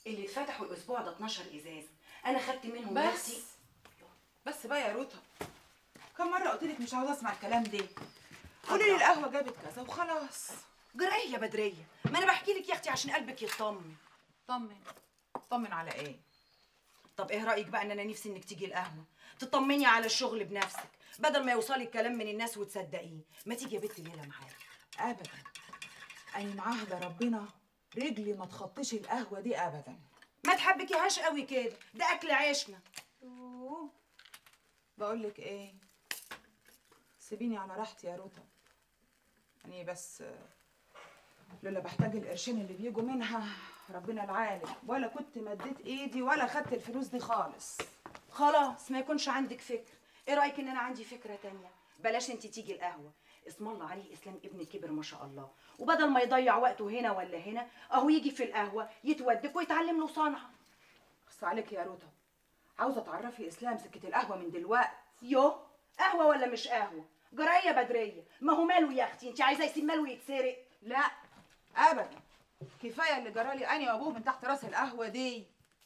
اللي اتفتحوا الاسبوع ده 12 ازاز انا خدت منهم بس نفسي بس بقى يا روتا كم مرة قلت لك مش عاوزة اسمع الكلام ده قولي لي القهوة جابت كذا وخلاص جرايه يا بدريه ما انا بحكي لك يا اختي عشان قلبك يطمن طمن طمن على ايه طب ايه رايك بقى ان انا نفسي انك تيجي القهوه تطمني على الشغل بنفسك بدل ما يوصلي الكلام من الناس وتصدقيه ما تيجي يا بنت ليله معايا ابدا اني معاهدة ربنا رجلي ما تخطيش القهوة دي ابدا ما تحبكيهاش قوي كده ده اكل عيشنا يوه. بقول لك ايه سيبيني على راحتي يا روتا يعني بس آه، لولا بحتاج القرشين اللي بيجوا منها ربنا العالم ولا كنت مديت ايدي ولا خدت الفلوس دي خالص خلاص ما يكونش عندك فكر ايه رايك ان انا عندي فكره تانية بلاش انت تيجي القهوه اسم الله عليه اسلام ابن كبر ما شاء الله وبدل ما يضيع وقته هنا ولا هنا اهو يجي في القهوه يتودك ويتعلم له صنعه بس عليك يا روتا عاوزه تعرفي اسلام سكه القهوه من دلوقتي يو قهوه ولا مش قهوه جرايه بدريه ما هو ماله يا اختي انت عايزه يسيب ماله يتسرق لا ابدا كفايه اللي جرالي انا وابوه من تحت راس القهوه دي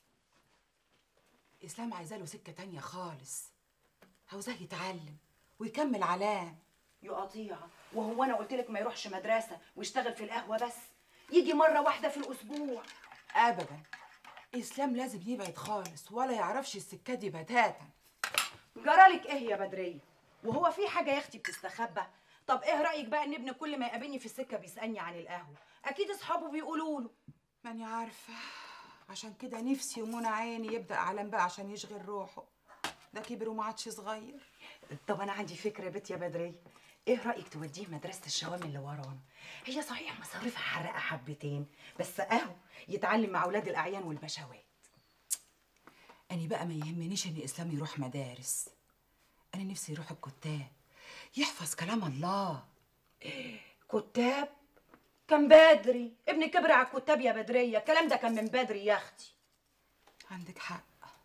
اسلام عايزه له سكه تانية خالص عاوزاه يتعلم ويكمل علام يا قطيعه وهو انا قلت لك ما يروحش مدرسه ويشتغل في القهوه بس يجي مره واحده في الاسبوع ابدا اسلام لازم يبعد خالص ولا يعرفش السكه دي بتاتا جرالك ايه يا بدريه وهو في حاجه يا اختي بتستخبى طب ايه رايك بقى ان ابني كل ما يقابلني في السكه بيسالني عن القهوه اكيد اصحابه بيقولوا له ماني عارفه عشان كده نفسي ومنى عيني يبدا علام بقى عشان يشغل روحه ده كبر وما عادش صغير طب انا عندي فكره يا بنت يا بدريه ايه رايك توديه مدرسه الشوام اللي ورانا هي صحيح مصاريفها حرقه حبتين بس اهو يتعلم مع اولاد الاعيان والبشوات أنا بقى ما يهمنيش إن إسلام يروح مدارس أنا نفسي يروح الكتاب يحفظ كلام الله كتاب كان بدري ابني كبر على الكتاب يا بدريه الكلام ده كان من بدري يا اختي عندك حق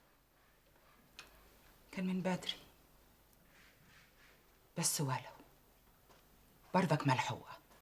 كان من بدري بس ولو برضك ملحوقة